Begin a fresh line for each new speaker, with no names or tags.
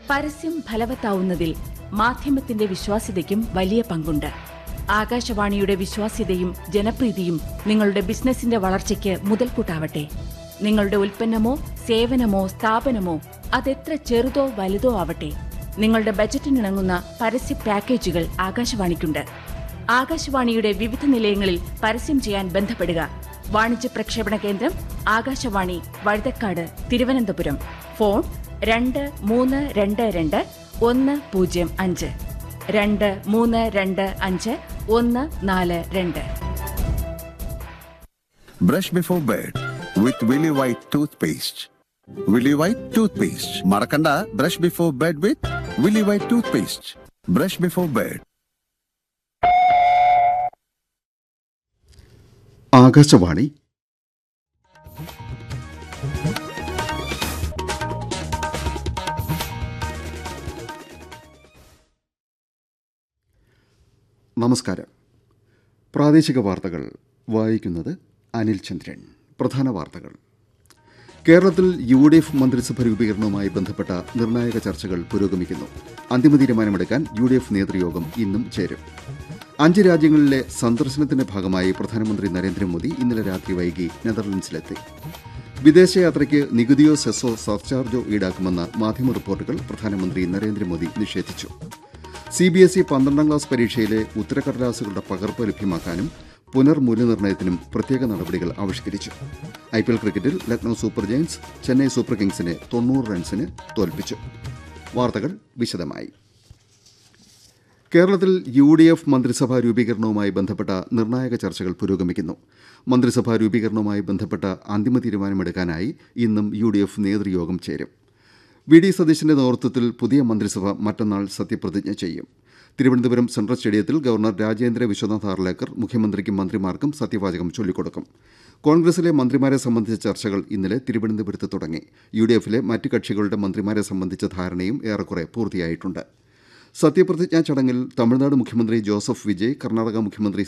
പരസ്യം ഫലവത്താവുന്നതിൽ മാധ്യമത്തിന്റെ വിശ്വാസ്യതയ്ക്കും വലിയ പങ്കുണ്ട് ആകാശവാണിയുടെ വിശ്വാസ്യതയും ജനപ്രീതിയും നിങ്ങളുടെ ബിസിനസിന്റെ വളർച്ചയ്ക്ക് മുതൽക്കൂട്ടാവട്ടെ നിങ്ങളുടെ ഉൽപ്പന്നമോ സേവനമോ സ്ഥാപനമോ അതെത്ര ചെറുതോ വലുതോ ആവട്ടെ നിങ്ങളുടെ ബജറ്റിനിണങ്ങുന്ന പരസ്യ പാക്കേജുകൾ ആകാശവാണിക്കുണ്ട് ആകാശവാണിയുടെ വിവിധ നിലയങ്ങളിൽ പരസ്യം ചെയ്യാൻ ബന്ധപ്പെടുക വാണിജ്യ പ്രക്ഷേപണ കേന്ദ്രം ആകാശവാണി വഴുതക്കാട് തിരുവനന്തപുരം ഫോൺ രണ്ട് മൂന്ന് രണ്ട് രണ്ട് ഒന്ന് പൂജ്യം അഞ്ച് രണ്ട് മൂന്ന് രണ്ട് അഞ്ച് ഒന്ന് നാല് രണ്ട്
Brush before bed with Willy White toothpaste. Willy White toothpaste. Marakanda, brush before bed with Willy White toothpaste. Brush before bed.
Akashvani നമസ്കാരം പ്രാദേശിക വാർത്തകൾ വായിക്കുന്നത് അനിൽ ചന്ദ്രൻ പ്രധാന വാർത്തകൾ കേരളത്തിൽ യു ഡി എഫ് മന്ത്രിസഭ രൂപീകരണവുമായി ബന്ധപ്പെട്ട നിർണായക ചർച്ചകൾ പുരോഗമിക്കുന്നു അന്തിമ തീരുമാനമെടുക്കാൻ യു ഡി എഫ് നേതൃയോഗം ഇന്നും ചേരും അഞ്ച് രാജ്യങ്ങളിലെ സന്ദർശനത്തിന്റെ ഭാഗമായി പ്രധാനമന്ത്രി നരേന്ദ്രമോദി ഇന്നലെ രാത്രി വൈകി നെതർലൻഡ്സിലെത്തി വിദേശയാത്രയ്ക്ക് നികുതിയോ സെസ്സോ സർചാർജോ ഈടാക്കുമെന്ന മാധ്യമ റിപ്പോർട്ടുകൾ പ്രധാനമന്ത്രി നരേന്ദ്രമോദി നിഷേധിച്ചു സി ബി എസ് ഇ പന്ത്രണ്ടാം ക്ലാസ് പരീക്ഷയിലെ ഉത്തരക്കടലാസുകളുടെ പകർപ്പ് ലഭ്യമാക്കാനും പുനർമൂല്യനിർണ്ണയത്തിനും പ്രത്യേക നടപടികൾ ആവിഷ്കരിച്ചു ഐ പി എൽ ക്രിക്കറ്റിൽ Lucknow Super Giants Chennai Super കിങ്സിനെ തൊണ്ണൂറ് റൺസിന് തോൽപ്പിച്ചു വാർത്തകൾ വിശദമായി കേരളത്തിൽ യു ഡി എഫ് മന്ത്രിസഭാ രൂപീകരണവുമായി ബന്ധപ്പെട്ട നിർണായക ചർച്ചകൾ പുരോഗമിക്കുന്നു മന്ത്രിസഭാ രൂപീകരണവുമായി ബന്ധപ്പെട്ട അന്തിമ തീരുമാനമെടുക്കാനായി ഇന്നും യു ഡി എഫ് നേതൃയോഗം ചേരും വി ഡി സതീശന്റെ നേതൃത്വത്തിൽ പുതിയ മന്ത്രിസഭ മറ്റന്നാൾ സത്യപ്രതിജ്ഞ ചെയ്യും തിരുവനന്തപുരം സെൻട്രൽ സ്റ്റേഡിയത്തിൽ ഗവർണർ രാജേന്ദ്ര വിശ്വനാഥ് ആർലേക്കർ മുഖ്യമന്ത്രിക്കും മന്ത്രിമാർക്കും സത്യവാചകം ചൊല്ലിക്കൊടുക്കും കോൺഗ്രസിലെ മന്ത്രിമാരെ സംബന്ധിച്ച ചർച്ചകൾ ഇന്നലെ തിരുവനന്തപുരത്ത് തുടങ്ങി യു ഡി എഫിലെ മറ്റ് കക്ഷികളുടെ മന്ത്രിമാരെ സംബന്ധിച്ച ധാരണയും ഏറെക്കുറെ പൂർത്തിയായിട്ടുണ്ട് സത്യപ്രതിജ്ഞാ ചടങ്ങിൽ തമിഴ്നാട് മുഖ്യമന്ത്രി ജോസഫ് വിജയ് കർണാടക മുഖ്യമന്ത്രി